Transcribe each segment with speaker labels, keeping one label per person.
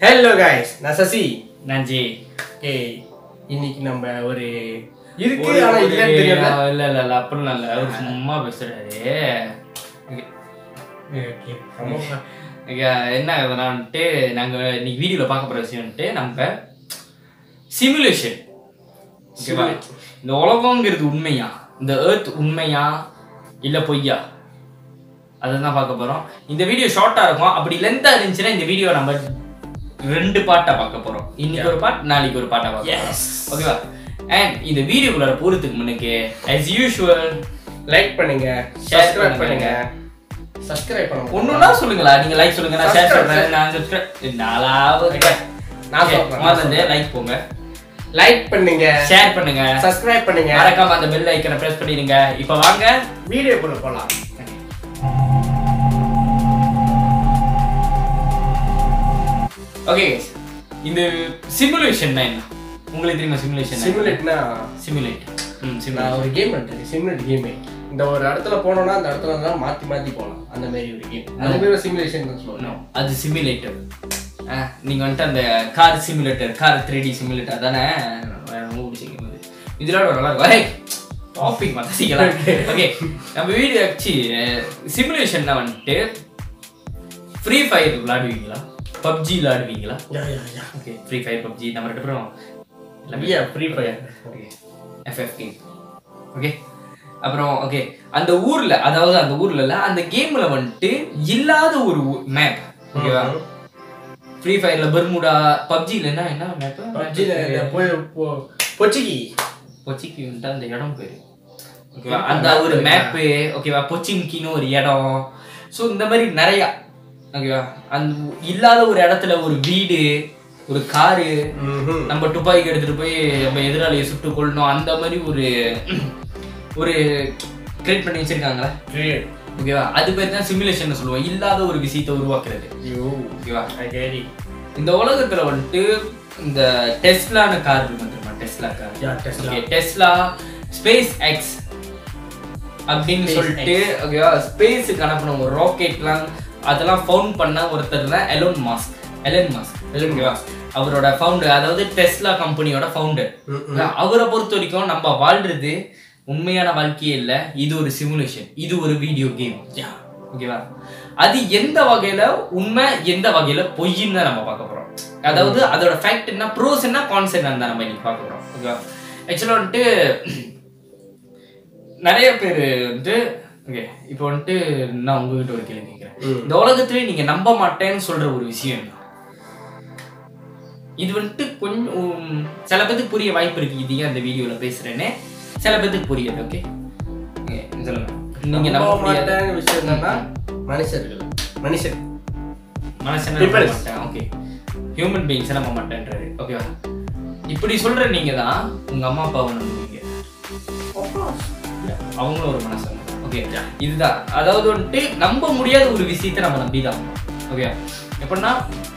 Speaker 1: Hello guys நான் சசி
Speaker 2: நன்றி
Speaker 1: ஏய் இன்னைக்கு நம்ம ஒரு இருக்கு
Speaker 2: ஒரு-
Speaker 1: ஆனா
Speaker 2: ஒரு-
Speaker 1: இல்லன்னு தெரியல
Speaker 2: இல்ல இல்ல இல்ல அப்படிலாம் இல்ல அவர் சும்மா பேசுறாரு
Speaker 1: ஓகே ஆமா.
Speaker 2: இங்க என்ன ஆகுதுனான்ட்டு நாங்க இன்னைக்கு வீடியோல பார்க்க போற விஷயம்ட்டு நம்ம சிமுலேஷன் ஓகேவா இந்த உலகங்கிறது உண்மையா இந்த எர்த் உண்மையா இல்ல பொய்யா அதுதான் பார்க்க போறோம் இந்த வீடியோ ஷார்ட்டா இருக்கும் அப்படி லென்த்தா இருந்துச்சுன்னா இந்த வீடியோ நம்ம ரெண்டு பாட்டா பார்க்க போறோம் இன்னைக்கு ஒரு பாட் நாளைக்கு ஒரு பாட்டா பார்க்க போறோம் ஓகேவா அண்ட் இந்த வீடியோக்குள்ள போறதுக்கு முன்னுக்கு as யூஷுவல்
Speaker 1: லைக் பண்ணுங்க
Speaker 2: Share
Speaker 1: சப்ஸ்கிரைப்
Speaker 2: பண்ணுங்க.
Speaker 1: பண்ணுங்க சப்ஸ்கிரைப் பண்ணுங்க
Speaker 2: ஒண்ணுன்னா சொல்லுங்களா நீங்க லைக் சொல்லுங்க நான் ஷேர்
Speaker 1: Subscribe,
Speaker 2: சொல்றேன் நான் சப்ஸ்கிரைப் நாலாவது
Speaker 1: நான் சொல்றேன், நான்
Speaker 2: முதல்ல லைக் போங்க
Speaker 1: லைக் பண்ணுங்க
Speaker 2: ஷேர் பண்ணுங்க
Speaker 1: சப்ஸ்கிரைப் பண்ணுங்க
Speaker 2: மறக்காம அந்த பெல் ஐக்கனை பிரஸ் பண்ணிடுங்க இப்போ வாங்க
Speaker 1: வீடியோக்குள்ள போலாம்
Speaker 2: ஓகே இந்த சிமுலேஷன்னா என்ன உங்களுக்கு தெரியுமா சிமுலேஷன்
Speaker 1: சிமுலேட்னா
Speaker 2: சிமுலேட் ம்
Speaker 1: நான்
Speaker 2: சிமுலேட்
Speaker 1: ஒரு கேம் பண்ணிட்டேன் சிமுலேட் கேம் இந்த ஒரு இடத்துல போனோம்னா அந்த இடத்துல எல்லாம் மாத்தி மாத்தி போலாம் அந்த மாதிரி ஒரு கேம் அந்த மாதிரி ஒரு சிமுலேஷன் சொல்லுவோம்
Speaker 2: No, அது சிமுலேட்டர் நீங்க வந்துட்டு அந்த car simulator car three D simulator தானே முடிச்சிங்க இதெல்லாம் நல்லா இருக்கும் டாபிக் மாத்திக்கலாம் ஓகே நம்ம வீடியோ ஆக்சி சிமுலேஷன்னா வந்துட்டு ஃப்ரீ ஃபயர் விளாடுவீங்களா பப்ஜி விளாடுவீங்களா
Speaker 1: yeah yeah yeah
Speaker 2: okay Free Fire PUBG நம்ம ரெண்டு பேரும் எல்லாமே
Speaker 1: yeah Free Fire
Speaker 2: okay FFT okay அப்புறம் ஓகே அந்த ஊர்ல அதாவது அந்த ஊர்ல இல்ல அந்த கேம்ல வந்துட்டு இல்லாத ஒரு மேப் ஓகேவா ஃப்ரீ ஃபயர்ல பெர்முடா பப்ஜில என்ன என்ன மேப்
Speaker 1: பப்ஜில போய் பொச்சிக்கி
Speaker 2: பொச்சிக்கு வந்துட்டு அந்த இடம் பேரு ஓகேவா அந்த ஒரு மேப்பு ஓகேவா பொச்சின்கின்னு ஒரு இடம் ஸோ இந்த மாதிரி நிறையா ஓகேவா அந்த இல்லாத ஒரு இடத்துல ஒரு வீடு ஒரு காரு
Speaker 1: ம்ஹும்.
Speaker 2: நம்ம துப்பாக்கி எடுத்துட்டு போய் நம்ம எதிராளியை சுட்டு கொள்ளணும் அந்த மாதிரி ஒரு ஒரு கிரியேட் பண்ணி வச்சிருக்காங்களா
Speaker 1: Great.
Speaker 2: ஓகேவா அது பேர் தான் சிமுலேஷன் சொல்லுவோம் இல்லாத ஒரு விஷயத்தை உருவாக்குறது
Speaker 1: ஐயோ
Speaker 2: ஓகேவா
Speaker 1: I get it.
Speaker 2: இந்த உலகத்துல வந்துட்டு இந்த டெஸ்லான கார் இருக்கு தெரியுமா Tesla car
Speaker 1: Yeah, Tesla.
Speaker 2: Okay Tesla SpaceX அப்படின்னு
Speaker 1: Space
Speaker 2: சொல்லிட்டு ஓகேவா ஸ்பேஸுக்கு அனுப்பின ஒரு ராக்கெட்லாம் அதெல்லாம் ஃபவுண்ட் பண்ண ஒருத்தர் தான் Elon Musk Elon Musk
Speaker 1: Elon
Speaker 2: ஓகேவா அவரோட ஃபவுண்டர் அதாவது டெஸ்லா கம்பெனியோட ஃபவுண்டர் அவரை பொறுத்த வரைக்கும் நம்ம வாழ்றது உண்மையான வாழ்க்கையே இல்ல இது ஒரு சிமுலேஷன் இது ஒரு வீடியோ கேம் ஓகேவா அது எந்த வகையில உண்மை எந்த வகையில பொய்ன்னு தான் நம்ம பார்க்க போறோம் அதாவது அதோட ஃபேக்ட் என்ன ப்ரோஸ் என்ன கான்ஸ் என்ன தான் நம்ம இன்னைக்கு பார்க்க போறோம் ஓகேவா ஆக்சுவலா வந்துட்டு நிறைய பேர் வந்துட்டு ஓகே இப்போ வந்துட்டு நான் உங்ககிட்ட ஒரு கேள்வி கேட்கிறேன்
Speaker 1: ம்.
Speaker 2: இந்த உலகத்திலே நீங்க நம்ப மாட்டேன்னு சொல்ற ஒரு விஷயம் என்ன இது வந்துட்டு கொஞ்சம் உம், சில பேத்துக்கு புரிய வாய்ப்பு இருக்கு இது ஏன் அந்த வீடியோல பேசுறேன்னு சில பேத்துக்கு புரியாது ஓகே சொல்லுங்க நீங்க நம்ப
Speaker 1: நம்ப
Speaker 2: முடியாத
Speaker 1: மாட்டேன் விஷயம் என்னன்னா மனுஷர்கள் மனுஷன்
Speaker 2: மனுஷன்
Speaker 1: People.
Speaker 2: நம்ப மாட்டேன் ஓகே ஹியூமன் பீயிங்ஸ் நம்ப மாட்டேன்றாரு ஓகேவா இப்படி சொல்ற நீங்க தான் உங்க அம்மா அப்பாவை நம்புவீங்க அவங்களும் ஒரு மனுஷன் ஓகே இதுதான் அதாவது வந்துட்டு நம்ப முடியாத ஒரு விஷயத்தை நம்ம நம்பிதான் ஓகே எப்படின்னா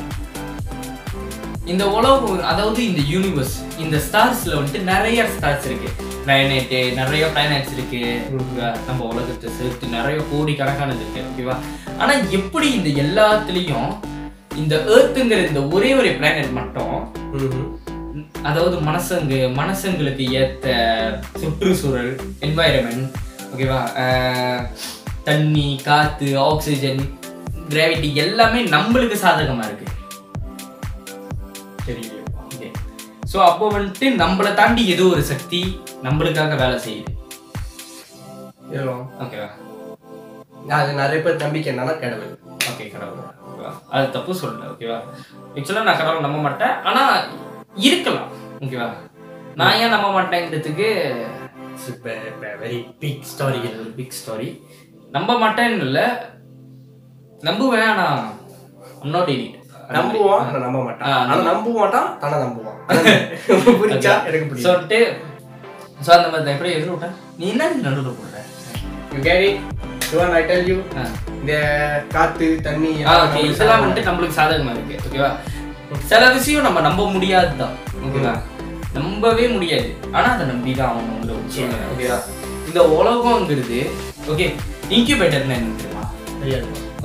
Speaker 2: இந்த உலகம் அதாவது இந்த யூனிவர்ஸ் இந்த ஸ்டார்ஸ்ல வந்துட்டு நிறைய ஸ்டார்ஸ் இருக்கு பிளானெட்டு நிறைய பிளானட்ஸ் இருக்கு ஓகேவா? நம்ம உலகத்தை சேர்த்து நிறைய கோடி கணக்கானது இருக்கு ஓகேவா ஆனா எப்படி இந்த எல்லாத்துலயும் இந்த ஏர்த்துங்கிற இந்த ஒரே ஒரு பிளானட் மட்டும்
Speaker 1: ம்ஹும்.
Speaker 2: அதாவது மனசங்க மனசங்களுக்கு ஏத்த சுற்றுச்சூழல் என்வாயரமெண்ட் ஓகேவா அஹ், தண்ணி காத்து ஆக்சிஜன் கிராவிட்டி எல்லாமே நம்மளுக்கு சாதகமா இருக்கு
Speaker 1: தெரியலையே.
Speaker 2: ஓகே ஸோ அப்போ வந்துட்டு நம்மளை தாண்டி ஏதோ ஒரு சக்தி நம்மளுக்காக வேலை செய்யுது
Speaker 1: இருக்கலாம்.
Speaker 2: ஓகேவா
Speaker 1: அது நிறைய பேர் நம்பிக்கை என்னன்னா கடவுள்
Speaker 2: ஓகே கடவுள் ஓகேவா அது தப்பு சொல்லல ஓகேவா ஆக்சுவலாக நான் கடவுள் நம்ப மாட்டேன் ஆனா இருக்கலாம் ஓகேவா நான் ஏன் நம்ப மாட்டேங்கிறதுக்கு
Speaker 1: வெரி பிக் ஸ்டோரி
Speaker 2: இது ஒரு பிக் ஸ்டாரி நம்ப மாட்டேன்னு இல்லை நம்புவேன் ஆனா நாட் எடிட்
Speaker 1: நம்புவான் ஆனா நம்ப மாட்டான்
Speaker 2: ஆ,
Speaker 1: ஆனா நம்ப மாட்டான் தானே நம்புவான் புரிஞ்சா எனக்கு புரியும்
Speaker 2: சொல்லிட்டு ஸோ அந்த மாதிரி தான் எப்படி எதில் விட்டேன் நீ என்ன நடுவில் போடுற
Speaker 1: you carry Yuvan I tell you
Speaker 2: ஆ.
Speaker 1: இந்த காத்து தண்ணி
Speaker 2: ஆ,
Speaker 1: எல்லாம்
Speaker 2: okay.
Speaker 1: நம்மளுக்கு
Speaker 2: இதெல்லாம் வந்துட்டு நம்மளுக்கு சாதகமா இருக்கு ஓகேவா சில விஷயம் நம்ம நம்ப முடியாதுதான் ஓகேவா நம்பவே முடியாது ஆனா அதை நம்பிதான் ஆகணுங்கிற ஒரு சூழ்நிலை ஓகேவா இந்த உலகங்கிறது ஓகே இன்குபேட்டர்னா என்ன தெரியுமா
Speaker 1: தெரியாது.
Speaker 2: ஓகே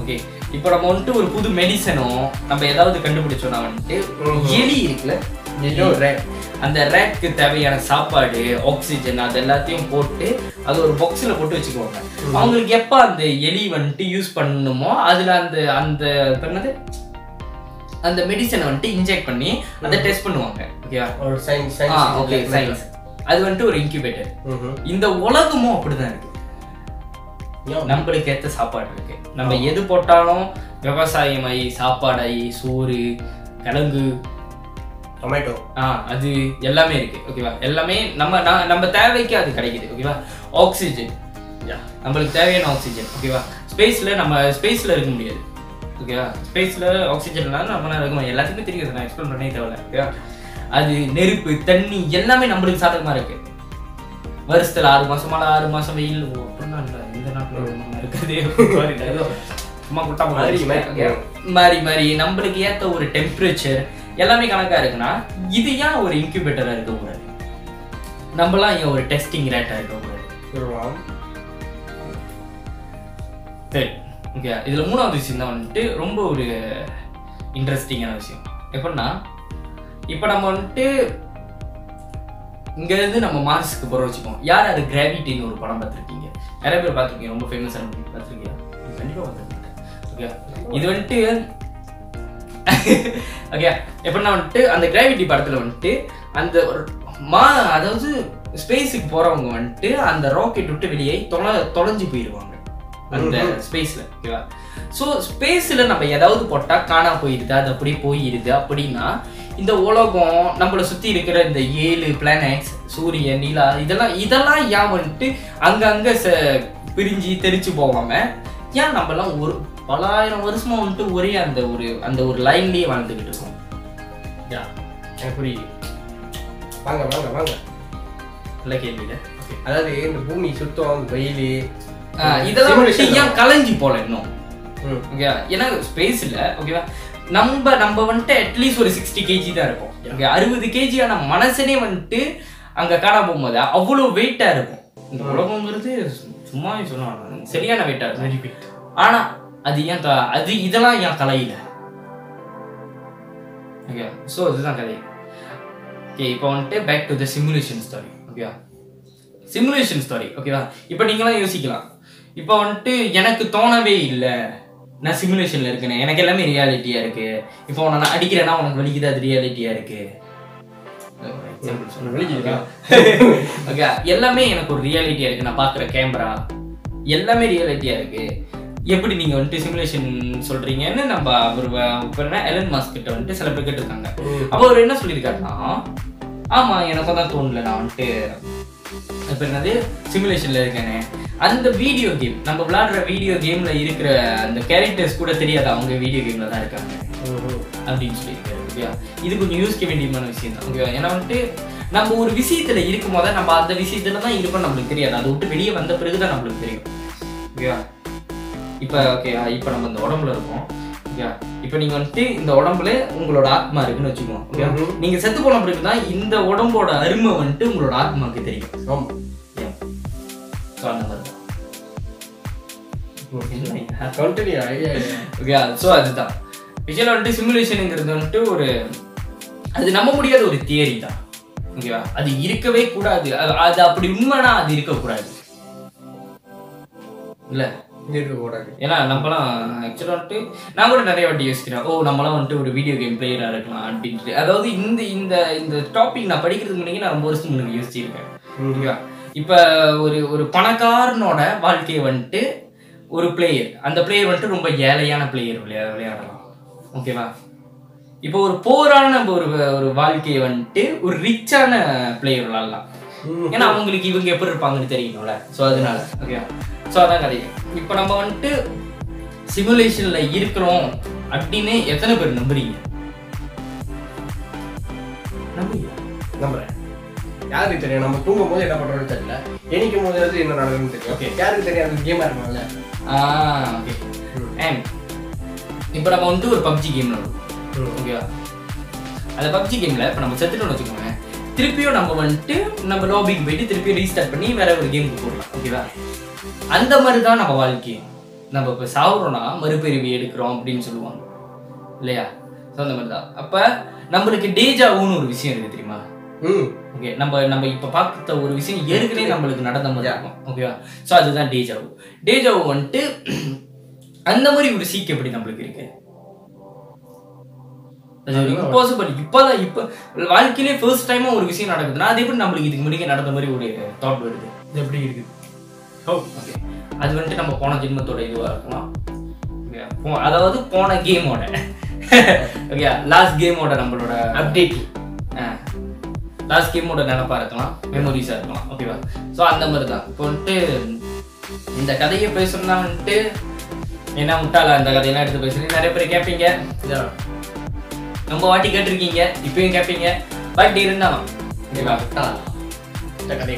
Speaker 2: இப்போ நம்ம வந்துட்டு ஒரு புது மெடிசனோ நம்ம ஏதாவது கண்டுபிடிச்சோம்னா வந்துட்டு எலி இருக்குல்ல
Speaker 1: ஐயோ, ரே-
Speaker 2: அந்த ரேட்க்கு தேவையான சாப்பாடு ஆக்சிஜன் அது எல்லாத்தையும் போட்டு அது ஒரு பாக்ஸில் போட்டு வச்சுக்குவாங்க அவங்களுக்கு எப்போ அந்த எலி வந்துட்டு யூஸ் பண்ணணுமோ அதில் அந்த அந்த இப்ப என்னது அந்த மெடிசனை வந்துட்டு இன்ஜெக்ட் பண்ணி அதை டெஸ்ட் பண்ணுவாங்க ஓகேவா
Speaker 1: ஒரு science-
Speaker 2: ஆ
Speaker 1: science
Speaker 2: ஓகே
Speaker 1: இதுல
Speaker 2: சயின்ஸ் அது வந்துட்டு ஒரு இன்குபேட்டர்
Speaker 1: ம்ஹும்.
Speaker 2: இந்த உலகமும் அப்படிதான் இருக்கு
Speaker 1: ஏன்?
Speaker 2: நம்மளுக்கு ஏத்த சாப்பாடு இருக்கு நம்ம எது போட்டாலும் விவசாயமாயி சாப்பாடாயி சோறு கிழங்கு
Speaker 1: டொமேட்டோ
Speaker 2: ஆ அது எல்லாமே இருக்கு ஓகேவா எல்லாமே நம்ம நா- நம்ம தேவைக்கு அது கிடைக்குது ஓகேவா ஆக்சிஜன் நம்மளுக்கு தேவையான ஆக்சிஜன் ஓகேவா ஸ்பேஸ்ல நம்ம ஸ்பேஸ்ல இருக்க முடியாது ஓகேவா ஸ்பேஸ்ல ஆக்சிஜன் இல்லாம நம்ம இருக்க முடியாது எல்லாத்துக்குமே தெரியுது நான் எக்ஸ்பிளைன் பண்ணவே தேவையில்ல ஓகேவா அது நெருப்பு தண்ணி எல்லாமே நம்மளுக்கு சாதகமா இருக்கு வருஷத்துல ஆறு மாசம் மழை ஆறு மாசம் வெயில் ஓ, அப்படிலாம் இல்ல இந்த நாட்டுல ஒரு மாதிரி இருக்காது Sorry, நான் ஏதோ சும்மா குட்டா
Speaker 1: மாறி, மாறி.
Speaker 2: Okay. மாறி மாறி நம்மளுக்கு ஏத்த ஒரு டெம்பரேச்சர் எல்லாமே கணக்கா இருக்குன்னா இது ஏன் ஒரு இன்குபேட்டரா இருக்க கூடாது நம்மலாம் ஏன் ஒரு டெஸ்டிங் ரேட்டா இருக்க கூடாது
Speaker 1: இருக்கலாம்.
Speaker 2: சரி ஓகே இதுல மூணாவது விஷயம் தான் வந்துட்டு ரொம்ப ஒரு இன்ட்ரெஸ்டிங்கான விஷயம் எப்படின்னா இப்போ நம்ம வந்துட்டு இங்க இருந்து நம்ம மார்ஸ்க்கு போற வச்சுக்கோம் யார் யார் கிராவிட்டின்னு ஒரு படம் பார்த்துருக்கீங்க நிறைய பேர் பார்த்துருக்கீங்க ரொம்ப ஃபேமஸான மூவி பார்த்துருக்கீங்க கண்டிப்பா பார்த்துருக்கேன் ஓகே இது வந்துட்டு ஓகே எப்படின்னா வந்துட்டு அந்த கிராவிட்டி படத்துல வந்துட்டு அந்த ஒரு மா அதாவது ஸ்பேஸுக்கு போறவங்க வந்துட்டு அந்த ராக்கெட் விட்டு வெளியே தொலை தொலைஞ்சு போயிடுவாங்க அந்த ஸ்பேஸ்ல ஓகேவா ஸோ ஸ்பேஸ்ல நம்ம ஏதாவது போட்டா காணா போயிடுது அது அப்படியே போயிடுது அப்படின்னா இந்த உலகம் நம்மளை சுத்தி இருக்கிற இந்த ஏழு பிளானட்ஸ் சூரியன் நிலா இதெல்லாம் இதெல்லாம் ஏன் வந்துட்டு அங்கங்க ச பிரிஞ்சு தெரிச்சு போகாம ஏன் நம்மலாம் ஒரு பலாயிரம் வருஷமா வந்துட்டு ஒரே அந்த ஒரு அந்த ஒரு லைன்லயே வாழ்ந்துகிட்டு இருக்கோம்
Speaker 1: யா, எனக்கு புரியுது வாங்க வாங்க வாங்க
Speaker 2: நல்ல கேள்வியில
Speaker 1: அதாவது இந்த பூமி சுத்தம் வெயில்
Speaker 2: இதெல்லாம் வந்துட்டு ஏன் கலைஞ்சு போல இன்னும்
Speaker 1: ம்.
Speaker 2: ஓகேவா ஏன்னா ஸ்பேஸ் இல்ல ஓகேவா நம்ம நம்ம வந்துட்டு அட்லீஸ்ட் ஒரு சிக்ஸ்டி கேஜி தான் இருக்கும் ஓகே அறுபது கேஜியான மனசனே வந்துட்டு அங்க காணாம போகும்போது அவ்வளவு வெயிட்டா இருக்கும் இந்த உலகங்கிறது சும்மா சொன்னா சரியான வெயிட்டா இருக்கும் ஆனா அது ஏன் க- அது இதெல்லாம் ஏன் கலையில ஓகே ஸோ இதுதான் கதை ஓகே இப்போ வந்துட்டு back to the simulation story ஓகேவா சிமுலேஷன் ஸ்டோரி ஓகேவா இப்போ நீங்களாம் யோசிக்கலாம் இப்போ வந்துட்டு எனக்கு தோணவே இல்லை நான் சிமுலேஷன்ல இருக்கேன் எனக்கு எல்லாமே ரியாலிட்டியா இருக்கு இப்போ உன்னை நான் அடிக்கிறேன்னா உனக்கு வலிக்குது அது ரியாலிட்டியா இருக்கு
Speaker 1: வலிக்குதுக்கா?
Speaker 2: ஓகே எல்லாமே எனக்கு ஒரு ரியாலிட்டியா இருக்கு நான் பாக்குற கேமரா எல்லாமே ரியாலிட்டியா இருக்கு எப்படி நீங்க வந்துட்டு சிமுலேஷன் சொல்றீங்கன்னு நம்ம அவர் எலன் மாஸ்க் கிட்ட வந்துட்டு சில பேர் கேட்டிருக்காங்க அப்போ அவர் என்ன சொல்லியிருக்காருன்னா ஆமா எனக்கும் தான் தோணல நான் வந்துட்டு இப்போ என்னது சிமுலேஷன்ல இருக்கேனே அந்த வீடியோ கேம் நம்ம விளையாடுற வீடியோ கேம்ல இருக்கிற அந்த கேரக்டர்ஸ் கூட தெரியாது அவங்க வீடியோ கேம்ல தான் இருக்காங்க அப்படின்னு சொல்லியிருக்காரு ஓகேவா இது கொஞ்சம் யோசிக்க வேண்டியமான விஷயம் தான் ஓகேவா ஏன்னா வந்துட்டு நம்ம ஒரு விஷயத்துல இருக்கும் போது நம்ம அந்த விஷயத்துல தான் இருக்கோம் நம்மளுக்கு தெரியாது அதை விட்டு வெளியே வந்த பிறகு தான் நம்மளுக்கு தெரியும் ஓகேவா இப்போ ஓகே இப்போ நம்ம இந்த உடம்புல இருக்கோம் ஓகேவா இப்போ நீங்க வந்துட்டு இந்த உடம்புல உங்களோட ஆத்மா இருக்குன்னு வச்சுக்கோங்க ஓகே
Speaker 1: ம்ஹும்.
Speaker 2: நீங்க செத்து போன பிறகு தான் இந்த உடம்போட அருமை வந்துட்டு உங்களோட ஆத்மாக்கு தெரியும்
Speaker 1: ஆமா.
Speaker 2: ஸோ அந்த மாதிரி தான் என்ன
Speaker 1: Continue, idea இல்ல.
Speaker 2: ஓகே ஸோ அதுதான் விஷயம் வந்துட்டு சிமுலேஷனுங்கிறது வந்துட்டு ஒரு அது நம்ப முடியாத ஒரு தியரி தான் ஓகேவா அது இருக்கவே கூடாது அது அது அப்படி உண்மைனா அது இருக்கக்கூடாது இல்ல
Speaker 1: இருக்கக்கூடாது.
Speaker 2: ஏன்னா நம்மலாம் ஆக்சுவலாக வந்துட்டு நான் கூட நிறைய வாட்டி யோசிக்கிறேன் ஓ நம்மலாம் வந்துட்டு ஒரு வீடியோ கேம் பிளேயராக இருக்கலாம் அப்படின்ட்டு அதாவது இந்த இந்த இந்த டாபிக் நான் படிக்கிறதுக்கு முன்னாடி நான் ரொம்ப வருஷத்துக்கு முன்னாடி யோசிச்சிருக்கேன் ஓகேவா இப்போ ஒரு ஒரு பணக்காரனோட வாழ்க்கையை வந்துட்டு ஒரு பிளேயர் அந்த பிளேயர் வந்துட்டு ரொம்ப ஏழையான பிளேயர் விளையா விளையாடலாம் ஓகேவா இப்போ ஒரு போரான ஒரு ஒரு வாழ்க்கையை வந்துட்டு ஒரு ரிச்சான பிளேயர் விளையாடலாம்
Speaker 1: ம்.
Speaker 2: ஏன்னா அவங்களுக்கு இவங்க எப்படி இருப்பாங்கன்னு தெரியணும்ல ஸோ அதனால ஓகேவா ஸோ அதான் கதை இப்போ நம்ம வந்துட்டு சிமுலேஷன்ல இருக்கிறோம் அப்படின்னு எத்தனை பேர் நம்புறீங்க நம்புறீங்க
Speaker 1: நம்புறேன். யாருக்கு தெரியும் நம்ம தூங்கும் போது என்ன பண்றோம்னு தெரியல எணிக்கும் போது வந்து என்ன நடக்குதுன்னு தெரியும்
Speaker 2: Okay.
Speaker 1: யாருக்கு தெரியும் அது கேமா இருக்கணும்ல
Speaker 2: ஆ ஓகே அண்ட் இப்போ நம்ம வந்துட்டு ஒரு பப்ஜி கேம்ல இருக்கும்
Speaker 1: ம்.
Speaker 2: ஓகேவா அந்த பப்ஜி கேம்ல இப்போ நம்ம செத்துட்டோம்னு வச்சுக்கோங்க திருப்பியும் நம்ம வந்துட்டு நம்ம லாபிக்கு போயிட்டு திருப்பியும் ரீஸ்டார்ட் பண்ணி வேற ஒரு கேமுக்கு போடலாம் ஓகேவா அந்த மாதிரி தான் நம்ம வாழ்க்கையும் நம்ம இப்போ சாவுறோம்னா மறுபிறவி எடுக்கிறோம் அப்படின்னு சொல்லுவாங்க இல்லையா ஸோ அந்த மாதிரி தான் அப்போ நம்மளுக்கு டேஜாவுன்னு ஒரு விஷயம் இருக்கு தெரியுமா
Speaker 1: ம்
Speaker 2: ஓகே நம்ம நம்ம இப்போ பார்த்த ஒரு விஷயம் ஏற்கனவே நம்மளுக்கு நடந்த மாதிரி இருக்கும் ஓகேவா ஸோ அதுதான் டேஜாவு டேஜாவு வந்துட்டு அந்த மாதிரி ஒரு சீக் எப்படி நம்மளுக்கு இருக்கு அது இம்பாசிபிள் இப்போதான் இப்போ வாழ்க்கையிலே ஃபர்ஸ்ட் டைமா ஒரு விஷயம் நடக்குதுன்னா அது எப்படி நம்மளுக்கு இதுக்கு முன்னாடி நடந்த மாதிரி ஒரு தாட் வருது
Speaker 1: இது எப்படி இருக்குது ஓ
Speaker 2: ஓகே அது வந்துட்டு நம்ம போன ஜென்மத்தோட இதுவாக இருக்கலாம் Okay, போ- அதாவது போன கேமோட ஓகே லாஸ்ட் கேமோட நம்மளோட
Speaker 1: அப்டேட்
Speaker 2: லாஸ்ட் கேமோட நினப்பா இருக்கலாம் மெமரிஸாக இருக்கலாம் ஓகேவா ஸோ அந்த மாதிரி தான் இப்போ வந்துட்டு இந்த கதையை பேசணும்னா வந்துட்டு என்ன முட்டாளா இந்த கதையெல்லாம் எடுத்து பேசுறீங்க நிறைய பேர் கேட்பீங்க ரொம்ப வாட்டி கேட்டிருக்கீங்க இப்பயும் கேட்பீங்க பட் இருந்தாலும் ஓகேவா
Speaker 1: இந்த கதை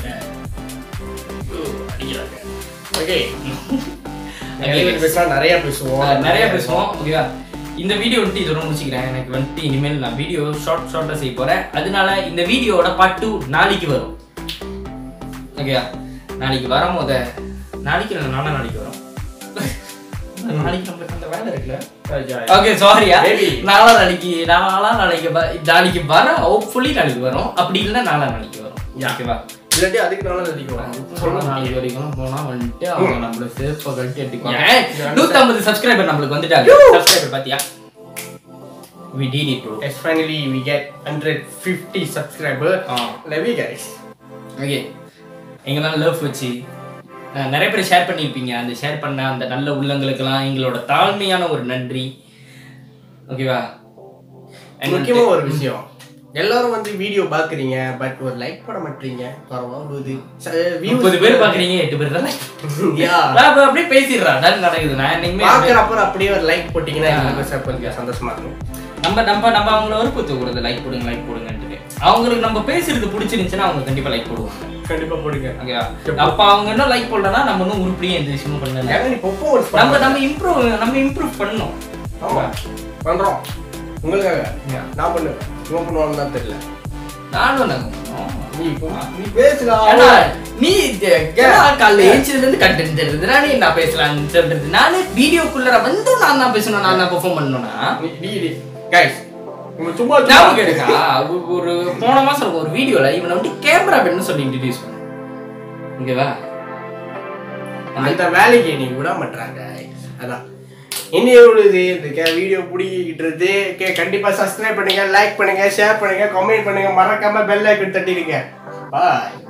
Speaker 1: அடிக்கிறாங்க ஓகே பேசலாம் நிறைய பேசுவோம்
Speaker 2: அஹ் நிறைய பேசுவோம் ஓகேவா இந்த வீடியோ வந்துட்டு இதோட முடிச்சுக்கிறேன் எனக்கு வந்துட்டு இனிமேல் நான் வீடியோ ஷார்ட் ஷார்ட்டாக செய்ய போகிறேன் அதனால இந்த வீடியோவோட பார்ட் டூ நாளைக்கு வரும் ஓகேவா நாளைக்கு வரும்போத நாளைக்கு இல்லை நாளா நாளைக்கு வரும் நாளைக்கு நம்மளுக்கு அந்த வேலை இருக்குல்ல ஓகே சாரியா
Speaker 1: Maybe.
Speaker 2: நாளா நாளைக்கு நாளா நாளைக்கு வ- நாளைக்கு வர ஹோப்ஃபுல்லி நாளைக்கு வரும் அப்படி இல்லைன்னா நாளா நாளைக்கு வரும்
Speaker 1: Yeah.
Speaker 2: ஓகேவா
Speaker 1: இல்லாட்டி அதுக்கு நாளும் நடிக்கலாம்
Speaker 2: சொல்ல நாளைக்கு வரைக்கும் போனா வந்துட்டு அவங்க நம்மள சேஃபா கட்டி எடுத்துக்குவாங்க
Speaker 1: Yeah.
Speaker 2: நூத்தம்பது சப்ஸ்கிரைபர் நம்மளுக்கு வந்துட்டாங்க சப்ஸ்கிரைபர் பாத்தியா we did it bro
Speaker 1: Yes, finally we get 150 subscriber.
Speaker 2: ஆ
Speaker 1: Love you guys.
Speaker 2: ஓகே எங்களால் லவ் வச்சு அஹ், நிறைய பேர் ஷேர் பண்ணியிருப்பீங்க அந்த ஷேர் பண்ண அந்த நல்ல உள்ளங்களுக்கெல்லாம் எங்களோட தாழ்மையான ஒரு நன்றி ஓகேவா And
Speaker 1: முக்கியமா ஒரு விஷயம் எல்லாரும் வந்து வீடியோ பாக்குறீங்க பட் ஒரு லைக் பண்ண மாட்டீங்க பரவாயில்ல
Speaker 2: முப்பது பேர் பாக்குறீங்க எட்டு பேர் தான்
Speaker 1: யா
Speaker 2: நான் அப்ப அப்படியே பேசிடுறேன் அதான் நடக்குது நான் என்னைக்குமே
Speaker 1: பாக்குறப்ப அப்படியே ஒரு லைக் போட்டீங்கன்னா எங்களுக்கு கொஞ்சம் சந்தோஷமா இருக்கும்
Speaker 2: நம்ம நம்ம நம்ம அவங்கள வற்புறுத்த கூடாது லைக் போடுங்க லைக் போடுங்கன்ட்டு அவங்களுக்கு நம்ம பேசுறது பிடிச்சிருந்துச்சுன்னா அவங்க கண்டிப்பா லைக் போடுவாங்க
Speaker 1: கண்டிப்பா போடுங்க
Speaker 2: ஓகேவா அப்ப அவங்க என்ன லைக் போடலன்னா நம்ம இன்னும் உருப்படியா எந்த விஷயமும் பண்ணல
Speaker 1: ஏன்னா நீ performance
Speaker 2: நம்ம
Speaker 1: பண்ண
Speaker 2: நம்ம இம்ப்ரூவ் நம்ம இம்ப்ரூவ் பண்ணணும்
Speaker 1: ஆமா பண்றோம் உங்களுக்காக
Speaker 2: Yeah.
Speaker 1: நான் பண்ணுவேன் இவன் பண்ணுவான்னு தான் தெரியல
Speaker 2: நானும் நாங்க பண்ணோம்.
Speaker 1: நீ இப்போ நீ பேசுடா
Speaker 2: ஏன்னா, நீ காலைல ஏஞ்சதுல இருந்து கண்டென்ட் தெரியுது நானே நான் பேசலாம்னு சொல்றது நானே வீடியோக்குள்ள வந்து நான் தான் பேசணும் நான் தான் பெர்ஃபார்ம் பண்ணணும்னா
Speaker 1: நீ நீ நீ கைஸ் உங்களுக்கு சும்மா
Speaker 2: ஞாபகம் இருக்கா ஒரு- ஒரு போன மாசம் இருக்கும் ஒரு வீடியோல இவனை வந்து கேமரா பென்னு சொல்லி இன்ட்ரடியூஸ் பண்ண ஓகேவா
Speaker 1: அந்த வேலைக்கு நீ விட மாட்டாங்க அதான் இன்னையோட இது இந்த வீடியோ பிடிக்கிட்டு கே கண்டிப்பா சப்ஸ்கிரைப் பண்ணுங்க லைக் பண்ணுங்க ஷேர் பண்ணுங்க கமெண்ட் பண்ணுங்க மறக்காம பெல் ஐக்கன் தட்டிடுங்க பாய்